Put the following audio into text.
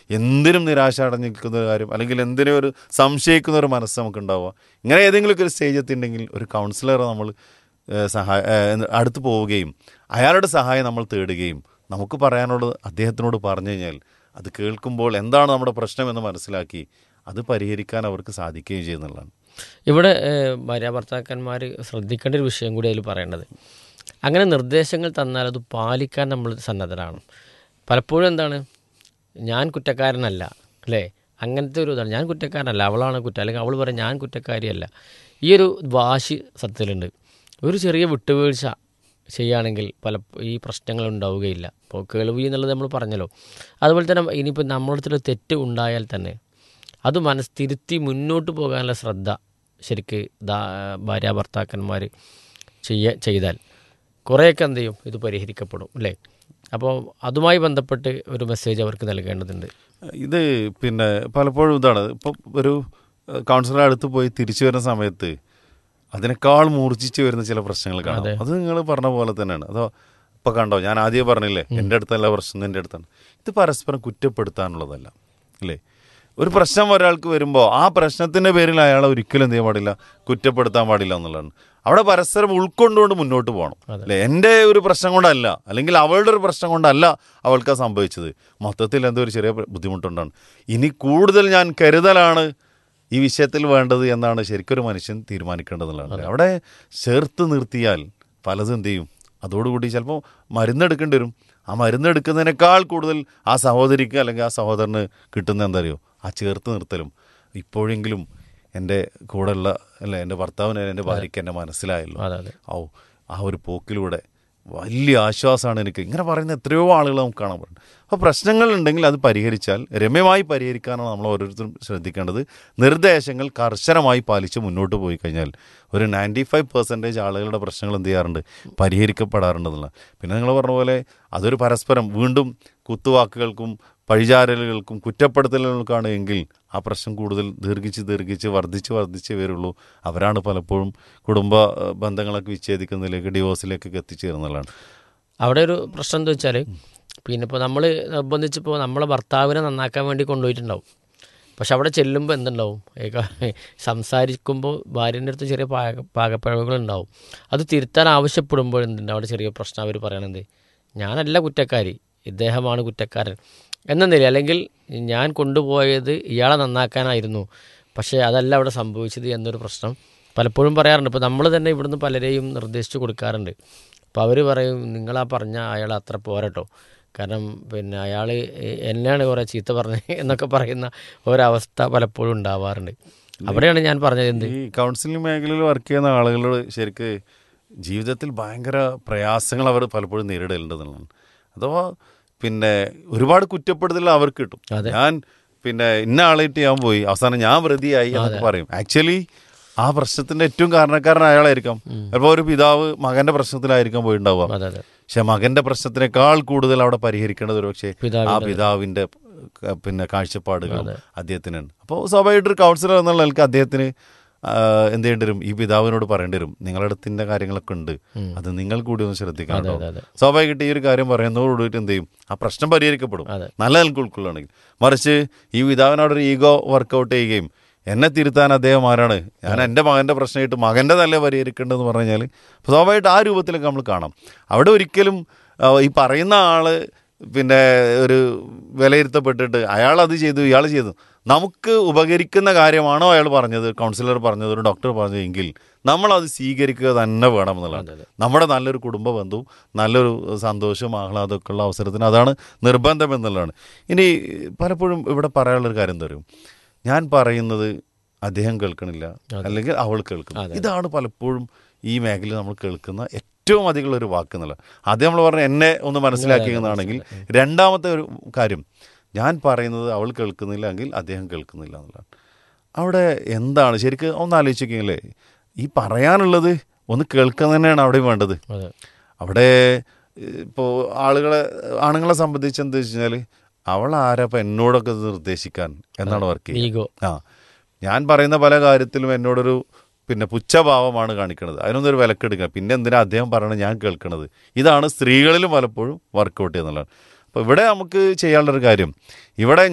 എന്തിനും നിരാശ അടഞ്ഞു നിൽക്കുന്ന ഒരു കാര്യം അല്ലെങ്കിൽ എന്തിനും ഒരു സംശയിക്കുന്ന ഒരു മനസ്സ് നമുക്ക് ഉണ്ടാവുക ഇങ്ങനെ ഏതെങ്കിലുമൊക്കെ ഒരു സ്റ്റേജ് എത്തിയിട്ടുണ്ടെങ്കിൽ ഒരു കൗൺസിലറെ നമ്മൾ ഏഹ്, സഹായ ഏഹ്, അടുത്ത് പോവുകയും അയാളുടെ സഹായം നമ്മൾ തേടുകയും നമുക്ക് പറയാനുള്ളത് അദ്ദേഹത്തിനോട് പറഞ്ഞു കഴിഞ്ഞാൽ അത് കേൾക്കുമ്പോൾ എന്താണ് നമ്മുടെ പ്രശ്നം എന്ന് മനസ്സിലാക്കി അത് പരിഹരിക്കാൻ അവർക്ക് സാധിക്കുകയും ചെയ്യുന്നുള്ളതാണ് ഇവിടെ ഏഹ്, ഭാര്യ ഭർത്താക്കന്മാർ ശ്രദ്ധിക്കേണ്ട ഒരു വിഷയം കൂടി അതിൽ പറയേണ്ടത് അങ്ങനെ നിർദ്ദേശങ്ങൾ തന്നാൽ അത് പാലിക്കാൻ നമ്മൾ സന്നദ്ധരാണ് പലപ്പോഴും എന്താണ് ഞാൻ കുറ്റക്കാരനല്ല അല്ലേ അങ്ങനത്തെ ഒരു ഇതാണ് ഞാൻ കുറ്റക്കാരനല്ല അവളാണ് കുറ്റം അല്ലെങ്കിൽ അവൾ പറയും ഞാൻ കുറ്റക്കാരിയല്ല ഈ ഒരു വാശി സത്യത്തിലുണ്ട് ഒരു ചെറിയ വിട്ടുവീഴ്ച ചെയ്യുകയാണെങ്കിൽ പല ഈ പ്രശ്നങ്ങൾ ഉണ്ടാവുകയില്ല ഇപ്പോൾ കേൾവി എന്നുള്ളത് നമ്മൾ പറഞ്ഞല്ലോ അതുപോലെ തന്നെ ഇനിയിപ്പോൾ നമ്മളടുത്തൊരു തെറ്റ് ഉണ്ടായാൽ തന്നെ അത് മനസ്സ് തിരുത്തി മുന്നോട്ട് പോകാനുള്ള ശ്രദ്ധ ശരിക്ക് ദാ ഭാര്യ ഭർത്താക്കന്മാർ ചെയ്യ ചെയ്താൽ കുറേയൊക്കെ എന്ത് ചെയ്യും ഇത് പരിഹരിക്കപ്പെടും അല്ലേ അപ്പോൾ അതുമായി ബന്ധപ്പെട്ട് ഒരു മെസ്സേജ് അവർക്ക് നൽകേണ്ടതുണ്ട് ഇത് പിന്നെ പലപ്പോഴും ഇതാണ് ഇപ്പം ഒരു കൗൺസിലർ അടുത്ത് പോയി തിരിച്ചു വരുന്ന സമയത്ത് അതിനേക്കാൾ മൂർച്ഛിച്ച് വരുന്ന ചില പ്രശ്നങ്ങൾ കാണാം അത് നിങ്ങൾ പറഞ്ഞ പോലെ തന്നെയാണ് അതോ ഇപ്പൊ കണ്ടോ ഞാൻ ആദ്യം പറഞ്ഞില്ലേ എൻ്റെ അടുത്തല്ല പ്രശ്നം എൻ്റെ അടുത്താണ് ഇത് പരസ്പരം കുറ്റപ്പെടുത്താനുള്ളതല്ല അല്ലേ ഒരു പ്രശ്നം ഒരാൾക്ക് വരുമ്പോൾ ആ പ്രശ്നത്തിന്റെ പേരിൽ അയാളെ ഒരിക്കലും എന്ത് ചെയ്യാൻ പാടില്ല കുറ്റപ്പെടുത്താൻ പാടില്ല എന്നുള്ളതാണ് അവിടെ പരസ്പരം ഉൾക്കൊണ്ടുകൊണ്ട് മുന്നോട്ട് പോകണം അല്ലേ എൻ്റെ ഒരു പ്രശ്നം കൊണ്ടല്ല അല്ലെങ്കിൽ അവളുടെ ഒരു പ്രശ്നം കൊണ്ടല്ല അവൾക്ക് അത് സംഭവിച്ചത് മൊത്തത്തിൽ എന്തോ ഒരു ചെറിയ ബുദ്ധിമുട്ടുണ്ടാണ് ഇനി കൂടുതൽ ഞാൻ കരുതലാണ് ഈ വിഷയത്തിൽ വേണ്ടത് എന്നാണ് ശരിക്കൊരു മനുഷ്യൻ തീരുമാനിക്കേണ്ടതെന്നുള്ളതാണ് അവിടെ ചേർത്ത് നിർത്തിയാൽ പലതും എന്ത് ചെയ്യും അതോടുകൂടി ചിലപ്പോൾ മരുന്നെടുക്കേണ്ടി വരും ആ മരുന്നെടുക്കുന്നതിനേക്കാൾ കൂടുതൽ ആ സഹോദരിക്ക് അല്ലെങ്കിൽ ആ സഹോദരന് കിട്ടുന്ന എന്താ അറിയോ ആ ചേർത്ത് നിർത്തലും ഇപ്പോഴെങ്കിലും എൻ്റെ കൂടെയുള്ള അല്ലെ എൻ്റെ ഭർത്താവിന് എൻ്റെ ഭാര്യയ്ക്ക് എന്നെ മനസ്സിലായല്ലോ അതെ അതെ ഔ ആ ഒരു പോക്കിലൂടെ വലിയ ആശ്വാസമാണ് എനിക്ക് ഇങ്ങനെ പറയുന്ന എത്രയോ ആളുകൾ നമുക്ക് കാണാൻ പറ്റും അപ്പോൾ പ്രശ്നങ്ങൾ ഉണ്ടെങ്കിൽ അത് പരിഹരിച്ചാൽ രമ്യമായി പരിഹരിക്കാനാണ് നമ്മൾ ഓരോരുത്തരും ശ്രദ്ധിക്കേണ്ടത് നിർദ്ദേശങ്ങൾ കർശനമായി പാലിച്ച് മുന്നോട്ട് പോയി കഴിഞ്ഞാൽ ഒരു നയൻറ്റി ഫൈവ് പെർസെൻറ്റേജ് ആളുകളുടെ പ്രശ്നങ്ങൾ എന്ത് ചെയ്യാറുണ്ട് പരിഹരിക്കപ്പെടാറുണ്ടെന്നുള്ള പിന്നെ നിങ്ങൾ പറഞ്ഞ പോലെ അതൊരു പരസ്പരം വീണ്ടും കുത്തുവാക്കുകൾക്കും പഴിചാരലുകൾക്കും കുറ്റപ്പെടുത്തലുകൾക്കാണ് എങ്കിൽ ആ പ്രശ്നം കൂടുതൽ ദീർഘിച്ച് ദീർഘിച്ച് വർദ്ധിച്ച് വർദ്ധിച്ച് വരുള്ളൂ അവരാണ് പലപ്പോഴും കുടുംബ ഏഹ്, ബന്ധങ്ങളൊക്കെ വിച്ഛേദിക്കുന്നതിലേക്ക് ഡിവോഴ്സിലേക്കൊക്കെ എത്തിച്ചേരുന്നതാണ് അവിടെ ഒരു പ്രശ്നം എന്താ വെച്ചാൽ പിന്നെ ഇപ്പോൾ നമ്മൾ നിർബന്ധിച്ചിപ്പോൾ നമ്മളെ ഭർത്താവിനെ നന്നാക്കാൻ വേണ്ടി കൊണ്ടുപോയിട്ടുണ്ടാവും പക്ഷെ അവിടെ ചെല്ലുമ്പോൾ എന്തുണ്ടാവും ഏക സംസാരിക്കുമ്പോൾ ഭാര്യൻ്റെ അടുത്ത് ചെറിയ പാക പാകപ്പിഴവുകളുണ്ടാവും അത് തിരുത്താൻ ആവശ്യപ്പെടുമ്പോൾ എന്തുണ്ട് അവിടെ ചെറിയ പ്രശ്നം അവർ പറയണത് ഞാനല്ല കുറ്റക്കാരി ഇദ്ദേഹമാണ് കുറ്റക്കാരൻ എന്ന നില അല്ലെങ്കിൽ ഞാൻ കൊണ്ടുപോയത് ഇയാളെ നന്നാക്കാനായിരുന്നു പക്ഷേ അതല്ല അവിടെ സംഭവിച്ചത് എന്നൊരു പ്രശ്നം പലപ്പോഴും പറയാറുണ്ട് ഇപ്പോൾ നമ്മൾ തന്നെ ഇവിടുന്ന് പലരെയും നിർദ്ദേശിച്ചു കൊടുക്കാറുണ്ട് അപ്പോൾ അവർ പറയും നിങ്ങളാ പറഞ്ഞ അയാൾ അത്ര പോരട്ടോ കാരണം പിന്നെ അയാൾ എന്നെയാണ് കുറേ ചീത്ത പറഞ്ഞത് എന്നൊക്കെ പറയുന്ന ഒരവസ്ഥ പലപ്പോഴും ഉണ്ടാവാറുണ്ട് അവിടെയാണ് ഞാൻ പറഞ്ഞത് എന്ത് ഈ കൗൺസിലിംഗ് മേഖലയിൽ വർക്ക് ചെയ്യുന്ന ആളുകളോട് ശരിക്ക് ജീവിതത്തിൽ ഭയങ്കര പ്രയാസങ്ങൾ അവർ പലപ്പോഴും നേരിടേണ്ടതെന്നുള്ളതാണ് അഥവാ പിന്നെ ഒരുപാട് കുറ്റപ്പെടുത്തൽ അവർക്ക് കിട്ടും ഞാൻ പിന്നെ ഇന്ന ആളായിട്ട് ഞാൻ പോയി അവസാനം ഞാൻ പ്രതിയായി എന്നൊക്കെ പറയും ആക്ച്വലി ആ പ്രശ്നത്തിന്റെ ഏറ്റവും കാരണക്കാരൻ അയാളായിരിക്കാം ചിലപ്പോൾ ഒരു പിതാവ് മകന്റെ പ്രശ്നത്തിലായിരിക്കാം പോയിണ്ടാവുക അതെ അതെ പക്ഷെ മകന്റെ പ്രശ്നത്തിനേക്കാൾ കൂടുതൽ അവിടെ പരിഹരിക്കേണ്ടത് ഒരു പക്ഷേ പിതാവിന്റെ- ആ പിതാവിന്റെ ക- പിന്നെ കാഴ്ചപ്പാടുകളും അദ്ദേഹത്തിനാണ് അപ്പോൾ സ്വാഭാവികമായിട്ട് ഒരു കൗൺസിലർ എന്നുള്ള നിലക്ക് അദ്ദേഹത്തിന് ആ, എന്ത് ചെയ്യേണ്ടി വരും ഈ പിതാവിനോട് പറയേണ്ടി വരും നിങ്ങളുടെ അടുത്തിന്റെ കാര്യങ്ങളൊക്കെ ഉണ്ട് അത് നിങ്ങൾ കൂടി ഒന്ന് ശ്രദ്ധിക്കണം കേട്ടോ. അതെ, അതെ. സ്വാഭാവികമായിട്ട് ഈ ഒരു കാര്യം പറയുന്നതോടുകൂടിയിട്ട് എന്ത് ചെയ്യും ആ പ്രശ്നം പരിഹരിക്കപ്പെടും അതെ. നല്ല നിലക്ക് ഉൾക്കൊള്ളുകയാണെങ്കിൽ മറിച്ച് ഈ പിതാവിനോട് ഒരു ഈഗോ വർക്കൗട്ട് ചെയ്യുകയും എന്നെ തിരുത്താൻ അദ്ദേഹം ആരാണ് ഞാൻ എൻ്റെ മകൻ്റെ പ്രശ്നമായിട്ട് മകൻ്റെ തന്നെ പരിഹരിക്കേണ്ടതെന്ന് പറഞ്ഞു കഴിഞ്ഞാൽ സ്വാഭാവികമായിട്ട് ആ രൂപത്തിലൊക്കെ നമ്മൾ കാണാം അവിടെ ഒരിക്കലും ആ, ഈ പറയുന്ന ആള് പിന്നെ ഒരു വിലയിരുത്തപ്പെട്ടിട്ട് അയാൾ അത് ചെയ്തു ഇയാൾ ചെയ്തു നമുക്ക് ഉപകരിക്കുന്ന കാര്യമാണോ അയാൾ പറഞ്ഞത് കൗൺസിലർ പറഞ്ഞത് ഒരു ഡോക്ടർ പറഞ്ഞത് എങ്കിൽ നമ്മളത് സ്വീകരിക്കുക തന്നെ വേണം എന്നുള്ളതാണ് നമ്മുടെ നല്ലൊരു കുടുംബ ബന്ധവും നല്ലൊരു സന്തോഷവും ആഹ്ലാദമൊക്കെ ഉള്ള അവസരത്തിന് അതാണ് നിർബന്ധം എന്നുള്ളതാണ് ഇനി പലപ്പോഴും ഇവിടെ പറയാനുള്ളൊരു കാര്യം എന്താ അറിയും ഞാൻ പറയുന്നത് അദ്ദേഹം കേൾക്കണില്ല അല്ലെങ്കിൽ അവൾ കേൾക്കുന്നു ഇതാണ് പലപ്പോഴും ഈ മേഖലയിൽ നമ്മൾ കേൾക്കുന്ന ഏറ്റവും അധികമുള്ള ഒരു വാക്ക് എന്നുള്ളത് ആദ്യം നമ്മൾ പറഞ്ഞ എന്നെ ഒന്ന് മനസ്സിലാക്കിയെന്നാണെങ്കിൽ രണ്ടാമത്തെ ഒരു കാര്യം ഞാൻ പറയുന്നത് അവൾ കേൾക്കുന്നില്ല എങ്കിൽ അദ്ദേഹം കേൾക്കുന്നില്ല എന്നുള്ളതാണ് അവിടെ എന്താണ് ശരിക്കും ഒന്ന് ആലോചിക്കില്ലേ ഈ പറയാനുള്ളത് ഒന്ന് കേൾക്കുക തന്നെയാണ് അവിടെ വേണ്ടത് അതെ അവിടെ ഇപ്പോൾ ആളുകളെ ആണുങ്ങളെ സംബന്ധിച്ച് എന്താ വെച്ച് കഴിഞ്ഞാൽ അവൾ ആരാ ഇപ്പം എന്നോടൊക്കെ ഇത് നിർദ്ദേശിക്കാൻ എന്നാണ് വർക്ക് ചെയ്യുക ഈഗോ ആ ഞാൻ പറയുന്ന പല കാര്യത്തിലും എന്നോടൊരു പിന്നെ പുച്ഛഭാവമാണ് കാണിക്കുന്നത് അതിനൊന്നും ഒരു വിലക്കെടുക്കുക പിന്നെ എന്തിനാ അദ്ദേഹം പറയണത് ഞാൻ കേൾക്കണത് ഇതാണ് സ്ത്രീകളിലും പലപ്പോഴും വർക്കൗട്ട് ചെയ്യുന്നുള്ളതാണ് അപ്പോൾ ഇവിടെ നമുക്ക് ചെയ്യാനുള്ളൊരു കാര്യം ഇവിടെ